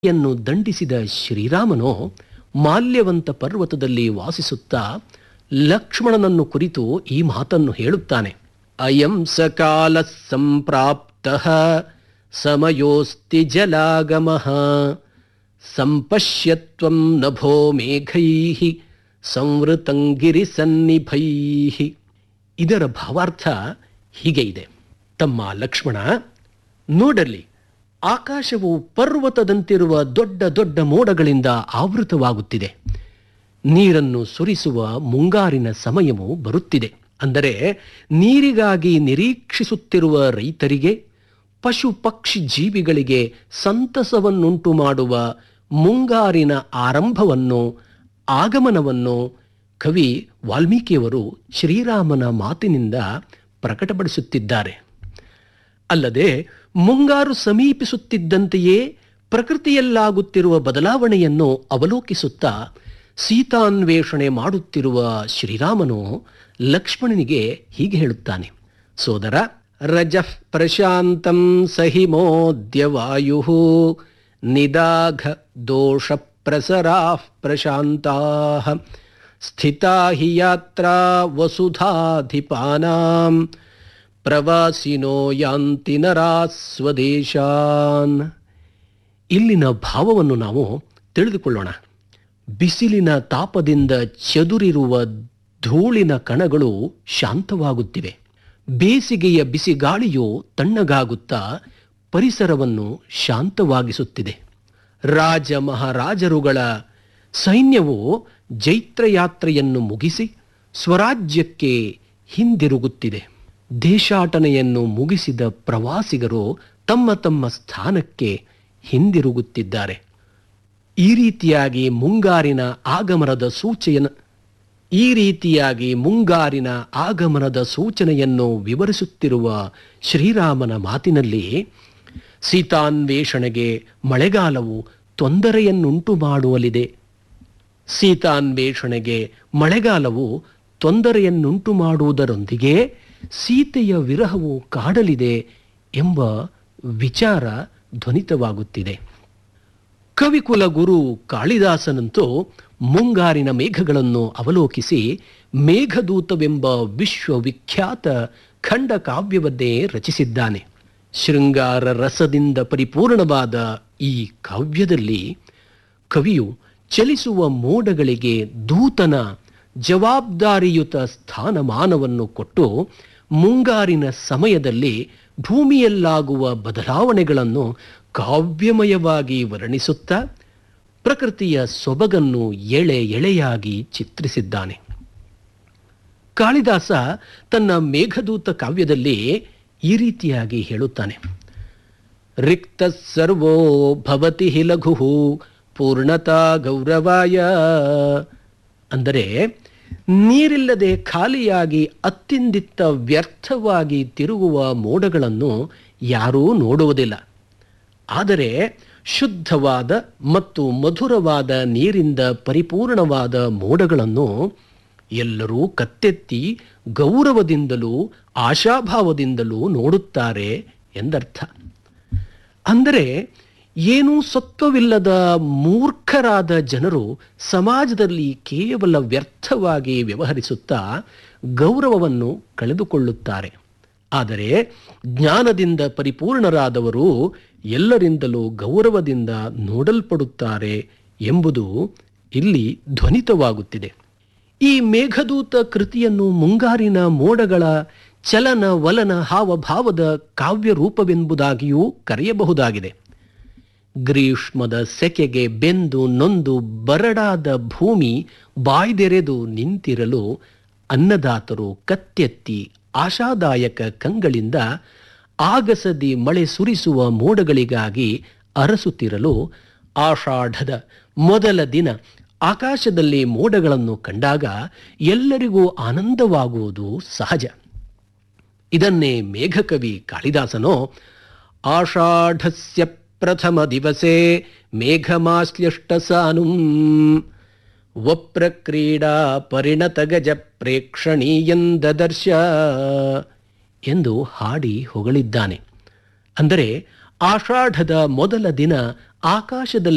ಯನ್ನು ದಂಡಿಸಿದ ಶ್ರೀರಾಮನು ಮಾಲ್ಯವಂತ ಪರ್ವತದಲ್ಲಿ ವಾಸಿಸುತ್ತಾ ಲಕ್ಷ್ಮಣನನ್ನು ಕುರಿತು ಈ ಮಾತನ್ನು ಹೇಳುತ್ತಾನೆ ಅಯಂ ಸಕಾಲ ಸಂಪ್ರಾಪ್ತ ಸಮಯೋಸ್ತಿ ಜಲಾಗಮಃ ಸಂಪಶ್ಯತ್ವಂ ನಭೋ ಮೇಘೈ ಸಂವೃತಂಗಿರಿ ಸನ್ನಿಭೈ ಇದರ ಭಾವಾರ್ಥ ಹೀಗೆ ಇದೆ ತಮ್ಮ ಲಕ್ಷ್ಮಣ ನೋಡಲಿ ಆಕಾಶವು ಪರ್ವತದಂತಿರುವ ದೊಡ್ಡ ದೊಡ್ಡ ಮೋಡಗಳಿಂದ ಆವೃತವಾಗುತ್ತಿದೆ ನೀರನ್ನು ಸುರಿಸುವ ಮುಂಗಾರಿನ ಸಮಯವು ಬರುತ್ತಿದೆ ಅಂದರೆ ನೀರಿಗಾಗಿ ನಿರೀಕ್ಷಿಸುತ್ತಿರುವ ರೈತರಿಗೆ ಪಶು ಪಕ್ಷಿ ಜೀವಿಗಳಿಗೆ ಸಂತಸವನ್ನುಂಟು ಮಾಡುವ ಮುಂಗಾರಿನ ಆರಂಭವನ್ನು ಆಗಮನವನ್ನು ಕವಿ ವಾಲ್ಮೀಕಿಯವರು ಶ್ರೀರಾಮನ ಮಾತಿನಿಂದ ಪ್ರಕಟಪಡಿಸುತ್ತಿದ್ದಾರೆ ಅಲ್ಲದೆ ಮುಂಗಾರು ಸಮೀಪಿಸುತ್ತಿದ್ದಂತೆಯೇ ಪ್ರಕೃತಿಯಲ್ಲಾಗುತ್ತಿರುವ ಬದಲಾವಣೆಯನ್ನು ಅವಲೋಕಿಸುತ್ತಾ ಸೀತಾನ್ವೇಷಣೆ ಮಾಡುತ್ತಿರುವ ಶ್ರೀರಾಮನು ಲಕ್ಷ್ಮಣನಿಗೆ ಹೀಗೆ ಹೇಳುತ್ತಾನೆ ಸೋದರ ರಜಃ ಪ್ರಶಾಂತಂ ಸಹಿಮೋದ್ಯ ವಾಯು ನಿದಾಘ ದೋಷ ಪ್ರಸರಾ ಪ್ರಶಾಂತಾ ಸ್ಥಿತಾ ಹಿ ಯಾತ್ರಾ ವಸುಧಾಧಿಪಾನಾಂ ಪ್ರವಾಸಿನೋ ಯಾಂತಿ ನರಾ ಸ್ವದೇಶಾನ್ ಇಲ್ಲಿನ ಭಾವವನ್ನು ನಾವು ತಿಳಿದುಕೊಳ್ಳೋಣ ಬಿಸಿಲಿನ ತಾಪದಿಂದ ಚದುರಿರುವ ಧೂಳಿನ ಕಣಗಳು ಶಾಂತವಾಗುತ್ತಿವೆ ಬೇಸಿಗೆಯ ಬಿಸಿ ಗಾಳಿಯು ತಣ್ಣಗಾಗುತ್ತಾ ಪರಿಸರವನ್ನು ಶಾಂತವಾಗಿಸುತ್ತಿದೆ ರಾಜ ಮಹಾರಾಜರುಗಳ ಸೈನ್ಯವು ಜೈತ್ರಯಾತ್ರೆಯನ್ನು ಮುಗಿಸಿ ಸ್ವರಾಜ್ಯಕ್ಕೆ ಹಿಂದಿರುಗುತ್ತಿದೆ ದೇಶಾಟನೆಯನ್ನು ಮುಗಿಸಿದ ಪ್ರವಾಸಿಗರು ತಮ್ಮ ತಮ್ಮ ಸ್ಥಾನಕ್ಕೆ ಹಿಂದಿರುಗುತ್ತಿದ್ದಾರೆ ಈ ರೀತಿಯಾಗಿ ಮುಂಗಾರಿನ ಆಗಮನದ ಸೂಚೆಯನ ಈ ರೀತಿಯಾಗಿ ಮುಂಗಾರಿನ ಆಗಮನದ ಸೂಚನೆಯನ್ನು ವಿವರಿಸುತ್ತಿರುವ ಶ್ರೀರಾಮನ ಮಾತಿನಲ್ಲಿ ಸೀತಾನ್ವೇಷಣೆಗೆ ಮಳೆಗಾಲವು ತೊಂದರೆಯನ್ನುಂಟು ಮಾಡುವಲಿದೆ ಸೀತಾನ್ವೇಷಣೆಗೆ ಮಳೆಗಾಲವು ತೊಂದರೆಯನ್ನುಂಟು ಮಾಡುವುದರೊಂದಿಗೆ ಸೀತೆಯ ವಿರಹವು ಕಾಡಲಿದೆ ಎಂಬ ವಿಚಾರ ಧ್ವನಿತವಾಗುತ್ತಿದೆ ಕವಿಕುಲ ಗುರು ಕಾಳಿದಾಸನಂತೂ ಮುಂಗಾರಿನ ಮೇಘಗಳನ್ನು ಅವಲೋಕಿಸಿ ಮೇಘದೂತವೆಂಬ ವಿಶ್ವವಿಖ್ಯಾತ ಖಂಡ ಕಾವ್ಯವನ್ನೇ ರಚಿಸಿದ್ದಾನೆ ಶೃಂಗಾರ ರಸದಿಂದ ಪರಿಪೂರ್ಣವಾದ ಈ ಕಾವ್ಯದಲ್ಲಿ ಕವಿಯು ಚಲಿಸುವ ಮೋಡಗಳಿಗೆ ದೂತನ ಜವಾಬ್ದಾರಿಯುತ ಸ್ಥಾನಮಾನವನ್ನು ಕೊಟ್ಟು ಮುಂಗಾರಿನ ಸಮಯದಲ್ಲಿ ಭೂಮಿಯಲ್ಲಾಗುವ ಬದಲಾವಣೆಗಳನ್ನು ಕಾವ್ಯಮಯವಾಗಿ ವರ್ಣಿಸುತ್ತಾ ಪ್ರಕೃತಿಯ ಸೊಬಗನ್ನು ಎಳೆ ಎಳೆಯಾಗಿ ಚಿತ್ರಿಸಿದ್ದಾನೆ ಕಾಳಿದಾಸ ತನ್ನ ಮೇಘದೂತ ಕಾವ್ಯದಲ್ಲಿ ಈ ರೀತಿಯಾಗಿ ಹೇಳುತ್ತಾನೆ ರಿಕ್ತ ಸರ್ವೋ ಭವತಿ ಹಿ ಲಘು ಪೂರ್ಣತಾ ಗೌರವಾಯ ಅಂದರೆ ನೀರಿಲ್ಲದೆ ಖಾಲಿಯಾಗಿ ಅತ್ತಿಂದಿತ್ತ ವ್ಯರ್ಥವಾಗಿ ತಿರುಗುವ ಮೋಡಗಳನ್ನು ಯಾರೂ ನೋಡುವುದಿಲ್ಲ ಆದರೆ ಶುದ್ಧವಾದ ಮತ್ತು ಮಧುರವಾದ ನೀರಿಂದ ಪರಿಪೂರ್ಣವಾದ ಮೋಡಗಳನ್ನು ಎಲ್ಲರೂ ಕತ್ತೆತ್ತಿ ಗೌರವದಿಂದಲೂ ಆಶಾಭಾವದಿಂದಲೂ ನೋಡುತ್ತಾರೆ ಎಂದರ್ಥ ಅಂದರೆ ಏನೂ ಸತ್ವವಿಲ್ಲದ ಮೂರ್ಖರಾದ ಜನರು ಸಮಾಜದಲ್ಲಿ ಕೇವಲ ವ್ಯರ್ಥವಾಗಿ ವ್ಯವಹರಿಸುತ್ತಾ ಗೌರವವನ್ನು ಕಳೆದುಕೊಳ್ಳುತ್ತಾರೆ ಆದರೆ ಜ್ಞಾನದಿಂದ ಪರಿಪೂರ್ಣರಾದವರು ಎಲ್ಲರಿಂದಲೂ ಗೌರವದಿಂದ ನೋಡಲ್ಪಡುತ್ತಾರೆ ಎಂಬುದು ಇಲ್ಲಿ ಧ್ವನಿತವಾಗುತ್ತಿದೆ ಈ ಮೇಘದೂತ ಕೃತಿಯನ್ನು ಮುಂಗಾರಿನ ಮೋಡಗಳ ಚಲನ ವಲನ ಹಾವಭಾವದ ಕಾವ್ಯ ರೂಪವೆಂಬುದಾಗಿಯೂ ಕರೆಯಬಹುದಾಗಿದೆ ಗ್ರೀಷ್ಮದ ಸೆಕೆಗೆ ಬೆಂದು ನೊಂದು ಬರಡಾದ ಭೂಮಿ ಬಾಯ್ದೆರೆದು ನಿಂತಿರಲು ಅನ್ನದಾತರು ಕತ್ತೆತ್ತಿ ಆಶಾದಾಯಕ ಕಂಗಳಿಂದ ಆಗಸದಿ ಮಳೆ ಸುರಿಸುವ ಮೋಡಗಳಿಗಾಗಿ ಅರಸುತ್ತಿರಲು ಆಷಾಢದ ಮೊದಲ ದಿನ ಆಕಾಶದಲ್ಲಿ ಮೋಡಗಳನ್ನು ಕಂಡಾಗ ಎಲ್ಲರಿಗೂ ಆನಂದವಾಗುವುದು ಸಹಜ ಇದನ್ನೇ ಮೇಘಕವಿ ಕಾಳಿದಾಸನು ಆಷಾಢಸ್ಯ ಪ್ರಥಮ ದಿವಸೆ ಮೇಘಮಾಶ್ಲಿಷ್ಟ ಸಾನು ವಪ್ರಕ್ರೀಡಾ ಪರಿಣತ ಗಜ ಪ್ರೇಕ್ಷಣೀಯಂದದರ್ಶ ಎಂದು ಹಾಡಿ ಹೊಗಳಿದ್ದಾನೆ ಅಂದರೆ ಆಷಾಢದ ಮೊದಲ ದಿನ ಆಕಾಶದಲ್ಲಿ